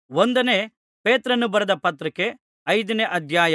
ಒಂದನೇ ಪೇತ್ರನು ಬರೆದ ಪತ್ರಿಕೆ ಐದನೇ ಅಧ್ಯಾಯ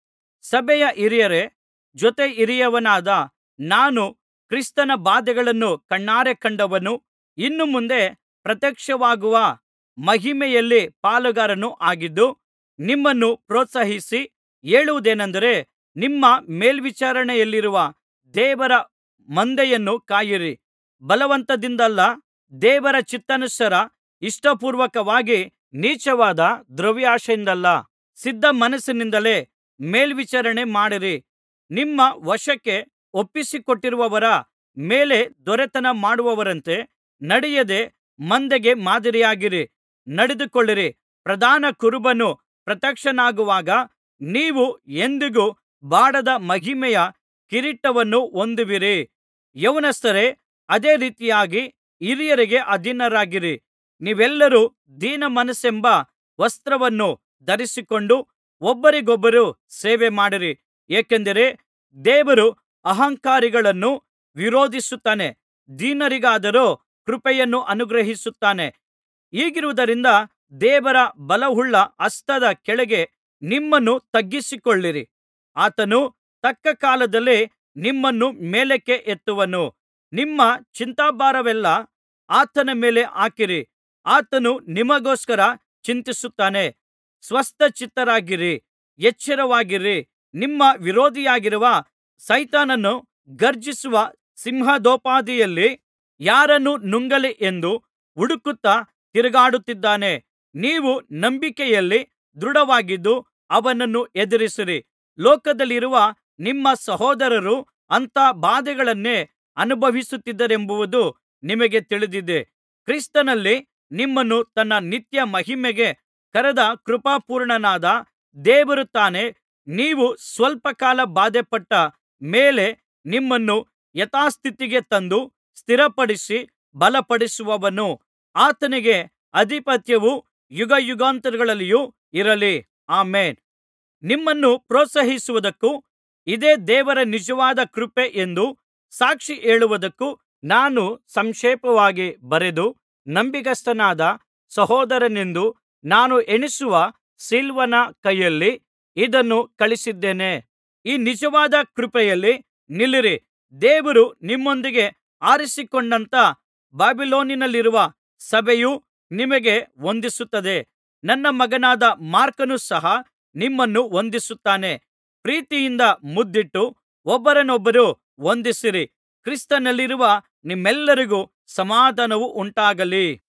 ಸಭೆಯ ಹಿರಿಯರೇ ಜೊತೆಹಿರಿಯವನಾದ ನಾನು ಕ್ರಿಸ್ತನ ಬಾಧೆಗಳನ್ನು ಕಣ್ಣಾರೆ ಕಂಡವನು ಇನ್ನು ಮುಂದೆ ಪ್ರತ್ಯಕ್ಷವಾಗುವ ಮಹಿಮೆಯಲ್ಲಿ ಪಾಲುಗಾರನೂ ಆಗಿದ್ದು ನಿಮ್ಮನ್ನು ಪ್ರೋತ್ಸಾಹಿಸಿ ಹೇಳುವುದೇನಂದರೆ ನಿಮ್ಮ ಮೇಲ್ವಿಚಾರಣೆಯಲ್ಲಿರುವ ದೇವರ ಮಂದೆಯನ್ನು ಕಾಯಿರಿ ಬಲವಂತದಿಂದಲ್ಲ ದೇವರ ಚಿತ್ತಾನುಸಾರ ಇಷ್ಟಪೂರ್ವಕವಾಗಿ ನೀಚವಾದ ದ್ರವ್ಯಾಶೆಯಿಂದಲ್ಲ ಸಿದ್ಧ ಮನಸ್ಸಿನಿಂದಲೇ ಮೇಲ್ವಿಚಾರಣೆ ಮಾಡಿರಿ ನಿಮ್ಮ ವಶಕ್ಕೆ ಒಪ್ಪಿಸಿಕೊಟ್ಟಿರುವವರ ಮೇಲೆ ದೊರೆತನ ಮಾಡುವವರಂತೆ ನಡೆಯದೆ ಮಂದೆಗೆ ಮಾದರಿಯಾಗಿ ನಡೆದುಕೊಳ್ಳಿರಿ ಪ್ರಧಾನ ಕುರುಬನು ಪ್ರತ್ಯಕ್ಷನಾಗುವಾಗ ನೀವು ಎಂದಿಗೂ ಬಾಡದ ಮಹಿಮೆಯ ಕಿರೀಟವನ್ನು ಹೊಂದುವಿರಿ ಯೌವನಸ್ಥರೇ ಅದೇ ರೀತಿಯಾಗಿ ಹಿರಿಯರಿಗೆ ಅಧೀನರಾಗಿರಿ ನೀವೆಲ್ಲರೂ ದೀನಮನಸ್ಸೆಂಬ ವಸ್ತ್ರವನ್ನು ಧರಿಸಿಕೊಂಡು ಒಬ್ಬರಿಗೊಬ್ಬರು ಸೇವೆಮಾಡಿರಿ ಏಕೆಂದರೆ ದೇವರು ಅಹಂಕಾರಿಗಳನ್ನು ವಿರೋಧಿಸುತ್ತಾನೆ ದೀನರಿಗಾದರೋ ಕೃಪೆಯನ್ನು ಅನುಗ್ರಹಿಸುತ್ತಾನೆ ಹೀಗಿರುವುದರಿಂದ ದೇವರ ಬಲವುಳ್ಳ ಹಸ್ತದ ಕೆಳಗೆ ನಿಮ್ಮನ್ನು ತಗ್ಗಿಸಿಕೊಳ್ಳಿರಿ ಆತನು ತಕ್ಕ ಕಾಲದಲ್ಲಿ ನಿಮ್ಮನ್ನು ಮೇಲಕ್ಕೆ ಎತ್ತುವನು ನಿಮ್ಮ ಚಿಂತಾಭಾರವೆಲ್ಲಾ ಆತನ ಮೇಲೆ ಹಾಕಿರಿ ಆತನು ನಿಮಗೋಸ್ಕರ ಚಿಂತಿಸುತ್ತಾನೆ ಸ್ವಸ್ಥಚಿತ್ತರಾಗಿರಿ ಎಚ್ಚರವಾಗಿರಿ ನಿಮ್ಮ ವಿರೋಧಿಯಾಗಿರುವ ಸೈತಾನನು ಗರ್ಜಿಸುವ ಸಿಂಹದೋಪಾದಿಯಲ್ಲಿ ಯಾರನ್ನು ನುಂಗಲಿ ಎಂದು ಹುಡುಕುತ್ತಾ ತಿರುಗಾಡುತ್ತಿದ್ದಾನೆ ನೀವು ನಂಬಿಕೆಯಲ್ಲಿ ದೃಢವಾಗಿದ್ದು ಅವನನ್ನು ಎದುರಿಸಿರಿ ಲೋಕದಲ್ಲಿರುವ ನಿಮ್ಮ ಸಹೋದರರು ಅಂಥ ಬಾಧೆಗಳನ್ನೇ ಅನುಭವಿಸುತ್ತಿದ್ದಾರೆಂಬುದು ನಿಮಗೆ ತಿಳಿದಿದೆ ಕ್ರಿಸ್ತನಲ್ಲಿ ನಿಮ್ಮನ್ನು ತನ್ನ ನಿತ್ಯ ಮಹಿಮೆಗೆ ಕರೆದ ಕೃಪಾಪೂರ್ಣನಾದ ದೇವರು ತಾನೇ ನೀವು ಸ್ವಲ್ಪಕಾಲ ಬಾಧೆಪಟ್ಟ ಮೇಲೆ ನಿಮ್ಮನ್ನು ಯಥಾಸ್ಥಿತಿಗೆ ತಂದು ಸ್ಥಿರಪಡಿಸಿ ಬಲಪಡಿಸುವನು ಆತನಿಗೆ ಅಧಿಪತ್ಯವು ಯುಗಯುಗಾಂತರಗಳಲ್ಲಿಯೂ ಇರಲಿ ಆಮೆನ್ ನಿಮ್ಮನ್ನು ಪ್ರೋತ್ಸಾಹಿಸುವುದಕ್ಕೂ ಇದೇ ದೇವರ ನಿಜವಾದ ಕೃಪೆ ಎಂದು ಸಾಕ್ಷಿ ಹೇಳುವುದಕ್ಕೂ ನಾನು ಸಂಕ್ಷೇಪವಾಗಿ ಬರೆದು ನಂಬಿಗಸ್ತನಾದ ಸಹೋದರನೆಂದು ನಾನು ಎಣಿಸುವ ಸಿಲ್ವಾನನ ಕೈಯಲ್ಲಿ ಇದನ್ನು ಕಳುಹಿಸಿದ್ದೇನೆ ಈ ನಿಜವಾದ ಕೃಪೆಯಲ್ಲಿ ನಿಲ್ಲಿರಿ ದೇವರು ನಿಮ್ಮೊಂದಿಗೆ ಆರಿಸಿಕೊಂಡಂಥ ಬಾಬಿಲೋನಿನಲ್ಲಿರುವ ಸಭೆಯು ನಿಮಗೆ ವಂದಿಸುತ್ತದೆ ನನ್ನ ಮಗನಾದ ಮಾರ್ಕನು ಸಹ ನಿಮ್ಮನ್ನು ವಂದಿಸುತ್ತಾನೆ ಪ್ರೀತಿಯಿಂದ ಮುದ್ದಿಟ್ಟು ಒಬ್ಬರನೊಬ್ಬರು ವಂದಿಸಿರಿ ಕ್ರಿಸ್ತನಲ್ಲಿರುವ ನಿಮ್ಮೆಲ್ಲರಿಗೂ ಸಮಾಧಾನವು ಉಂಟಾಗಲಿ